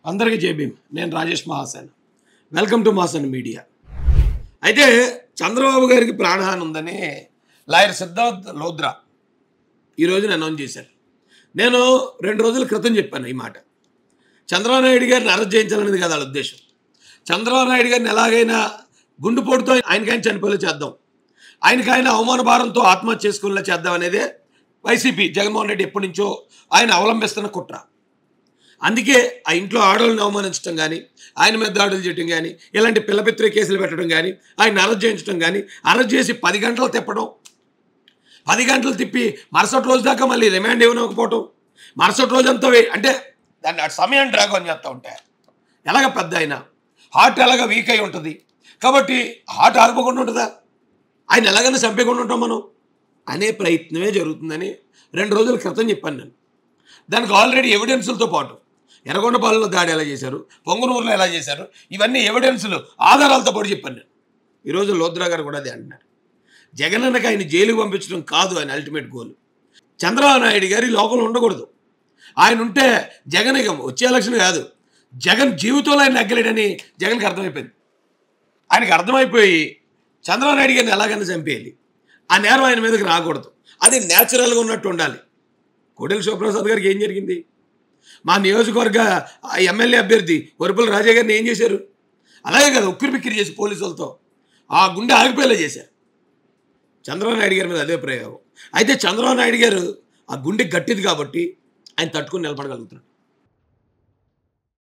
అందరికీ జేబీం నేను Rajesh Mahasen welcome to Mahasen media అయితే చంద్రబాబు గారికి ప్రాణహాని ఉందని లాయర్ సిద్ధార్థ్ లోద్రా ఈరోజు అనౌన్స్ చేశారు నేను రెండు రోజుల క్రితం చెప్పాను ఈ మాట చంద్రబాబు నాయుడు గారిని అరెస్ట్ చేయించాలనేది కదా వాళ్ళ ఉద్దేశం చంద్రబాబు నాయుడు గారిని ఎలాగైనా గుండుపోటుతో ఆయనకైనా చనిపోయేలా చేద్దాం ఆయనకి ఆయన అవమాన భారంతో ఆత్మహత్య చేసుకునేలా చేద్దాం అనేదే వైసీపీ జగన్మోహన్ రెడ్డి ఎప్పటి నుంచో ఆయన అవలంబిస్తున్న కుట్ర అందుకే ఆ ఇంట్లో ఆడవాళ్ళని అవమానించడం కానీ ఆయన మీద దాడులు చేయడం కానీ ఇలాంటి పిల్లపిత్ర కేసులు పెట్టడం కానీ ఆయన అరెస్ట్ చేయించడం కానీ అరెస్ట్ చేసి పది గంటలు తిప్పడం పది గంటలు తిప్పి మరుసటి రోజు దాకా మళ్ళీ రిమాండ్ ఇవ్వకపోవటం మరుసటి రోజు అంతా వే- అంటే దాన్ని ఆ సమయం డ్రాగ్ అని చేస్తూ ఉంటాయి ఎలాగ పెద్ద ఆయన హార్ట్ ఎలాగ వీక్ అయి ఉంటుంది కాబట్టి హార్ట్ ఆగిపోకుండా ఉంటుందా ఆయన ఎలాగైనా చంపేయకుండా ఉంటాం మనం అనే ప్రయత్నమే జరుగుతుందని రెండు రోజుల క్రితం చెప్పాను నేను దానికి ఆల్రెడీ ఎవిడెన్సులతో పాటు ఎర్రగొండపాలెంలో దాడి ఎలా చేశారు పొంగనూరులో ఎలా చేశారు ఇవన్నీ ఎవిడెన్సులు ఆధారాలతో పాటు చెప్పాను నేను ఈరోజు లోద్రా గారు కూడా అదే అంటున్నారు జగన్ అన్నకి ఆయన జైలుకు పంపించడం కాదు ఆయన అల్టిమేట్ గోల్ చంద్రబాబు నాయుడు గారి లోకంలో ఉండకూడదు ఆయన ఉంటే జగన్ ఇక వచ్చే ఎలక్షన్ కాదు జగన్ జీవితంలో ఆయన నెగ్గలేడని జగన్కి అర్థమైపోయింది ఆయనకి అర్థమైపోయి చంద్రబాబు నాయుడు గారిని ఎలాగైనా చంపేయాలి ఆ నేరం ఆయన మీదకి రాకూడదు అది న్యాచురల్గా ఉన్నట్టు ఉండాలి కోడెల శివప్రసాద్ గారికి ఏం జరిగింది మా నియోజకవర్గ ఆ ఎమ్మెల్యే అభ్యర్థి వరుపుల రాజా గారిని ఏం చేశారు అలాగే కదా ఉక్కిరి బిక్కిరి చేసి పోలీసులతో ఆ గుండె ఆగిపోయేలా చేశారు చంద్రబాబు నాయుడు గారి మీద అదే ప్రయోగం అయితే చంద్రబాబు నాయుడు గారు ఆ గుండె గట్టిది కాబట్టి ఆయన తట్టుకుని నిలబడగలుగుతున్నాడు